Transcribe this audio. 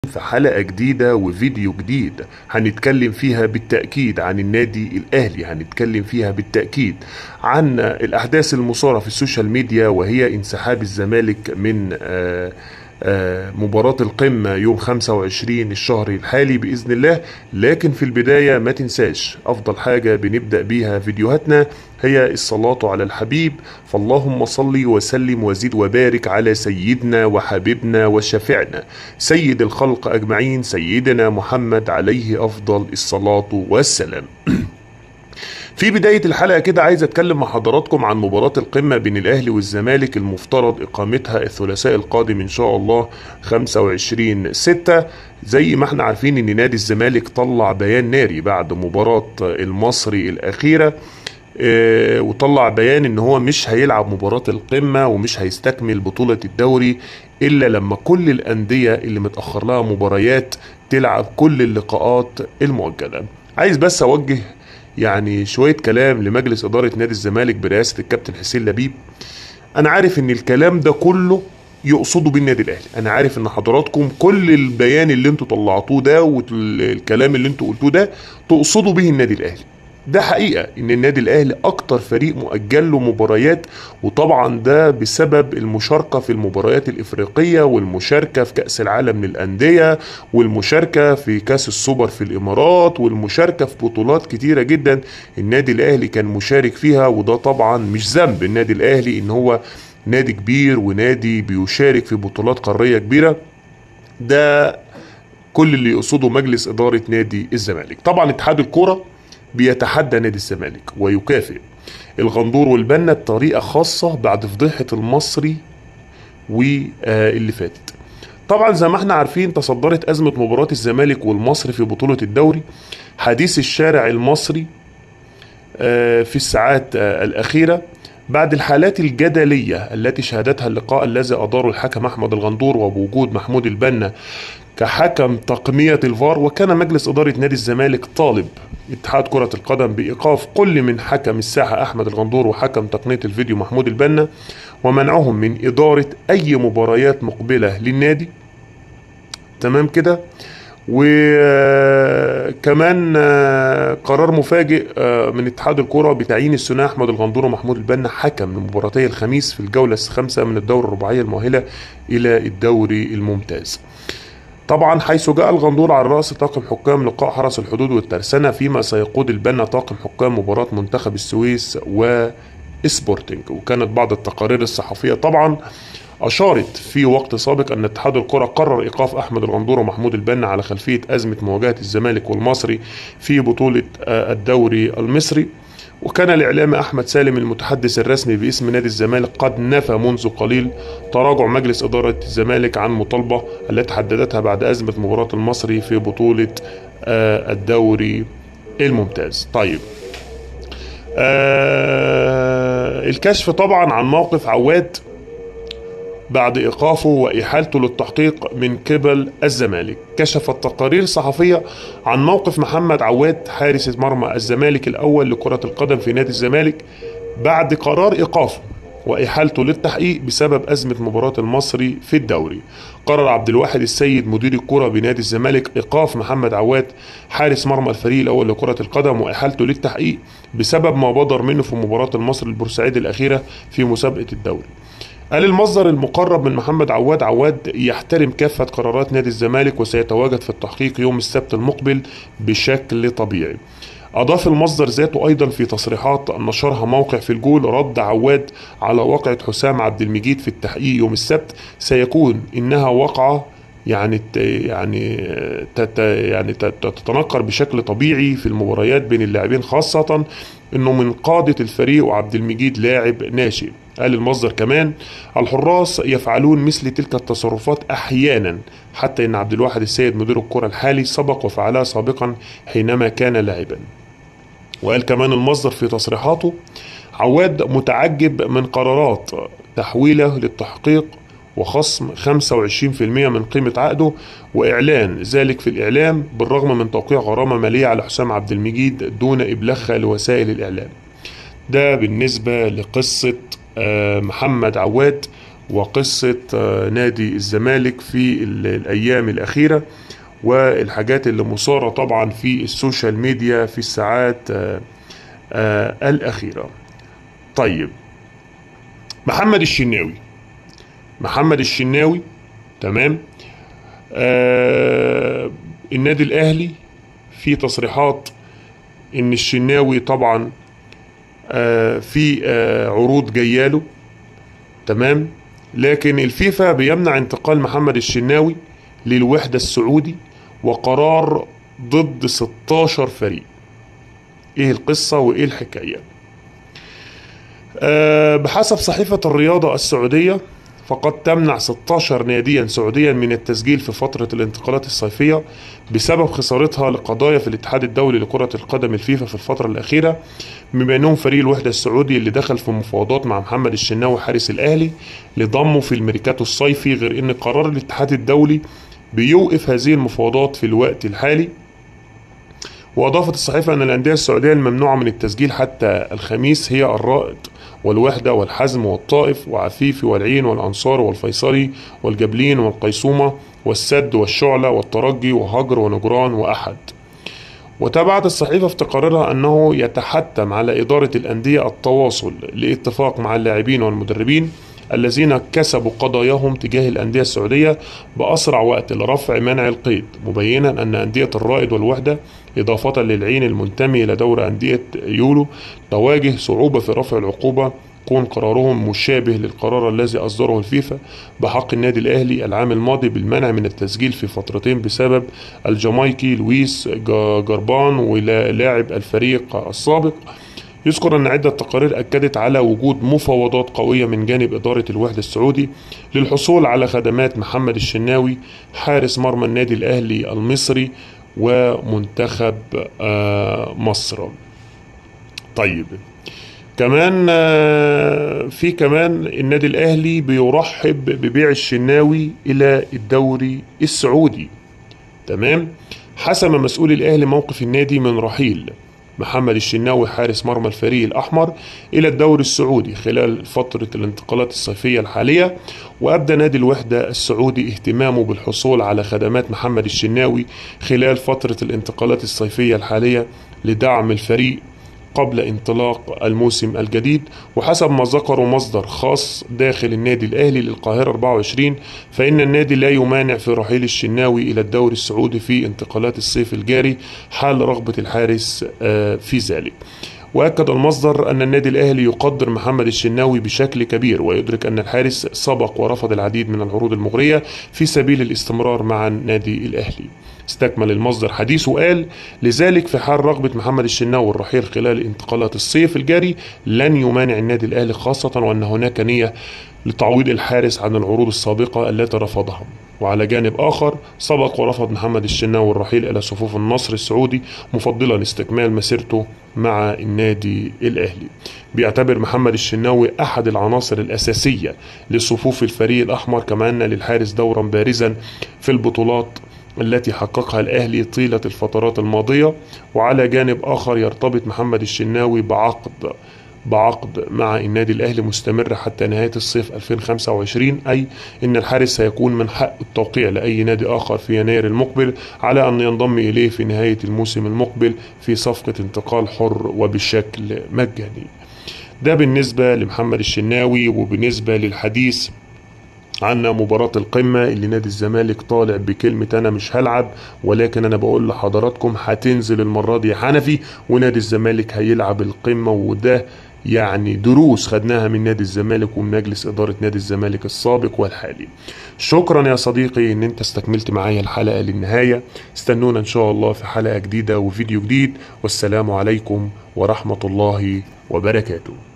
في حلقة جديدة وفيديو جديد هنتكلم فيها بالتأكيد عن النادي الأهلي هنتكلم فيها بالتأكيد عن الأحداث المثارة في السوشيال ميديا وهي انسحاب الزمالك من آه آه مباراة القمة يوم 25 الشهر الحالي بإذن الله لكن في البداية ما تنساش أفضل حاجة بنبدأ بيها فيديوهاتنا هي الصلاة على الحبيب فاللهم صل وسلم وزد وبارك على سيدنا وحبيبنا وشفيعنا سيد الخلق أجمعين سيدنا محمد عليه أفضل الصلاة والسلام في بداية الحلقة كده عايز اتكلم مع حضراتكم عن مباراة القمة بين الاهلي والزمالك المفترض اقامتها الثلاثاء القادم ان شاء الله 25 6 زي ما احنا عارفين ان نادي الزمالك طلع بيان ناري بعد مباراة المصري الاخيرة اه وطلع بيان ان هو مش هيلعب مباراة القمة ومش هيستكمل بطولة الدوري الا لما كل الاندية اللي متأخر لها مباريات تلعب كل اللقاءات المؤجلة عايز بس اوجه يعني شوية كلام لمجلس إدارة نادي الزمالك برئاسة الكابتن حسين لبيب أنا عارف إن الكلام ده كله يقصدوا بالنادي الأهلي أنا عارف إن حضراتكم كل البيان اللي انتوا طلعتوه ده والكلام اللي انتوا قلتوه ده تقصدوا به النادي الأهلي ده حقيقة ان النادي الاهلي اكتر فريق مؤجل له مباريات وطبعا ده بسبب المشاركة في المباريات الافريقية والمشاركة في كأس العالم للأندية والمشاركة في كأس السوبر في الامارات والمشاركة في بطولات كتيرة جدا النادي الاهلي كان مشارك فيها وده طبعا مش ذنب النادي الاهلي ان هو نادي كبير ونادي بيشارك في بطولات قارية كبيرة ده كل اللي يقصده مجلس إدارة نادي الزمالك طبعا اتحاد الكرة بيتحدى نادي الزمالك ويكافئ الغندور والبنا بطريقة خاصة بعد فضيحة المصري واللي فاتت طبعا زي ما احنا عارفين تصدرت أزمة مباراة الزمالك والمصري في بطولة الدوري حديث الشارع المصري في الساعات الأخيرة بعد الحالات الجدلية التي شهدتها اللقاء الذي أداره الحكم أحمد الغندور وبوجود محمود البنا كحكم تقنية الفار وكان مجلس إدارة نادي الزمالك طالب اتحاد كرة القدم بإيقاف كل من حكم الساحة أحمد الغندور وحكم تقنية الفيديو محمود البنا ومنعهم من إدارة أي مباريات مقبلة للنادي تمام كده وكمان قرار مفاجئ من اتحاد الكرة بتعيين الثنائي احمد الغندور ومحمود البنا حكم لمباراتي الخميس في الجولة الخامسة من الدوري الرباعية المؤهلة إلى الدوري الممتاز. طبعا حيث جاء الغندور على رأس طاقم حكام لقاء حرس الحدود والترسانة فيما سيقود البنا طاقم حكام مباراة منتخب السويس وسبورتنج وكانت بعض التقارير الصحفية طبعا أشارت في وقت سابق أن اتحاد الكرة قرر إيقاف أحمد الغندور ومحمود البنا على خلفية أزمة مواجهة الزمالك والمصري في بطولة الدوري المصري وكان الإعلام أحمد سالم المتحدث الرسمي باسم نادي الزمالك قد نفى منذ قليل تراجع مجلس إدارة الزمالك عن مطالبة التي حددتها بعد أزمة مباراة المصري في بطولة الدوري الممتاز طيب آه الكشف طبعا عن موقف عواد بعد إيقافه وإحالته للتحقيق من قبل الزمالك كشفت تقارير صحفية عن موقف محمد عواد حارس مرمى الزمالك الأول لكرة القدم في نادي الزمالك بعد قرار إيقافه وإحالته للتحقيق بسبب أزمة مباراة المصري في الدوري قرر عبد الواحد السيد مدير الكرة بنادي الزمالك إيقاف محمد عواد حارس مرمى الفريق الأول لكرة القدم وإحالته للتحقيق بسبب ما بدر منه في مباراة المصري البورسعيدي الأخيرة في مسابقة الدوري قال المصدر المقرب من محمد عواد عواد يحترم كافة قرارات نادي الزمالك وسيتواجد في التحقيق يوم السبت المقبل بشكل طبيعي أضاف المصدر ذاته أيضا في تصريحات نشرها موقع في الجول رد عواد على واقعة حسام عبد المجيد في التحقيق يوم السبت سيكون إنها واقعة يعني يعني تت يعني تتنقر بشكل طبيعي في المباريات بين اللاعبين خاصة انه من قادة الفريق وعبد المجيد لاعب ناشئ قال المصدر كمان الحراس يفعلون مثل تلك التصرفات احيانا حتى ان عبد الواحد السيد مدير الكرة الحالي سبق وفعلها سابقا حينما كان لاعبا وقال كمان المصدر في تصريحاته عواد متعجب من قرارات تحويله للتحقيق وخصم 25% من قيمة عقده وإعلان ذلك في الإعلام بالرغم من توقيع غرامة مالية على حسام عبد المجيد دون إبلاغها لوسائل الإعلام ده بالنسبة لقصة محمد عواد وقصة آه، نادي الزمالك في ال- الأيام الأخيرة والحاجات اللي مثارة طبعا في السوشيال ميديا في الساعات آه، آه، الأخيرة طيب محمد الشناوي محمد الشناوي تمام آه النادي الأهلي في تصريحات إن الشناوي طبعا آه في آه عروض جياله تمام لكن الفيفا بيمنع انتقال محمد الشناوي للوحدة السعودي وقرار ضد 16 فريق ايه القصة وايه الحكاية آه بحسب صحيفة الرياضة السعودية فقد تمنع 16 ناديا سعوديا من التسجيل في فترة الانتقالات الصيفية بسبب خسارتها لقضايا في الاتحاد الدولي لكرة القدم الفيفا في الفترة الأخيرة بما أنهم فريق الوحدة السعودي اللي دخل في مفاوضات مع محمد الشناوي حارس الأهلي لضمه في الميركاتو الصيفي غير أن قرار الاتحاد الدولي بيوقف هذه المفاوضات في الوقت الحالي وأضافت الصحيفة أن الأندية السعودية الممنوعة من التسجيل حتى الخميس هي الرائد والوحدة والحزم والطائف وعفيفي والعين والأنصار والفيصلي والجبلين والقيصومة والسد والشعلة والترجي وهجر ونجران وأحد وتابعت الصحيفة في تقاريرها أنه يتحتم على إدارة الأندية التواصل لاتفاق مع اللاعبين والمدربين الذين كسبوا قضاياهم تجاه الأندية السعودية بأسرع وقت لرفع منع القيد مبينا أن أندية الرائد والوحدة إضافة للعين المنتمي إلى دور أندية يولو تواجه صعوبة في رفع العقوبة كون قرارهم مشابه للقرار الذي أصدره الفيفا بحق النادي الأهلي العام الماضي بالمنع من التسجيل في فترتين بسبب الجامايكي لويس جا- جربان ولاعب الفريق السابق يذكر أن عدة تقارير أكدت على وجود مفاوضات قوية من جانب إدارة الوحدة السعودي للحصول على خدمات محمد الشناوي حارس مرمى النادي الأهلي المصري ومنتخب آه، مصر طيب كمان آه، في كمان النادي الأهلي بيرحب ببيع الشناوي إلى الدوري السعودي تمام حسم مسؤول الأهلي موقف النادي من رحيل محمد الشناوي حارس مرمى الفريق الأحمر إلى الدوري السعودي خلال فترة الانتقالات الصيفية الحالية وأبدى نادي الوحدة السعودي اهتمامه بالحصول على خدمات محمد الشناوي خلال فترة الانتقالات الصيفية الحالية لدعم الفريق قبل انطلاق الموسم الجديد وحسب ما ذكره مصدر خاص داخل النادي الأهلي للقاهرة 24 فإن النادي لا يمانع في رحيل الشناوي إلى الدوري السعودي في انتقالات الصيف الجاري حال رغبة الحارس آه، في ذلك وأكد المصدر أن النادي الأهلي يقدر محمد الشناوي بشكل كبير ويدرك أن الحارس سبق ورفض العديد من العروض المغرية في سبيل الاستمرار مع النادي الأهلي استكمل المصدر حديثه وقال لذلك في حال رغبة محمد الشناوي الرحيل خلال انتقالات الصيف الجاري لن يمانع النادي الأهلي خاصة وأن هناك نية لتعويض الحارس عن العروض السابقة التي رفضها وعلى جانب آخر سبق ورفض محمد الشناوي الرحيل إلى صفوف النصر السعودي مفضلا استكمال مسيرته مع النادي الأهلي بيعتبر محمد الشناوي أحد العناصر الأساسية لصفوف الفريق الأحمر كما أن للحارس دورا بارزا في البطولات التي حققها الأهلي طيلة الفترات الماضية وعلى جانب آخر يرتبط محمد الشناوي بعقد بعقد مع النادي الأهلي مستمر حتى نهاية الصيف 2025 أي أن الحارس سيكون من حق التوقيع لأي نادي آخر في يناير المقبل على أن ينضم إليه في نهاية الموسم المقبل في صفقة انتقال حر وبشكل مجاني ده بالنسبة لمحمد الشناوي وبالنسبة للحديث عن مباراة القمة اللي نادي الزمالك طالع بكلمة أنا مش هلعب ولكن أنا بقول لحضراتكم هتنزل المرة دي حنفي ونادي الزمالك هيلعب القمة وده يعني دروس خدناها من نادي الزمالك ومن مجلس إدارة نادي الزمالك السابق والحالي شكرا يا صديقي ان انت استكملت معايا الحلقة للنهاية استنونا ان شاء الله في حلقة جديدة وفيديو جديد والسلام عليكم ورحمة الله وبركاته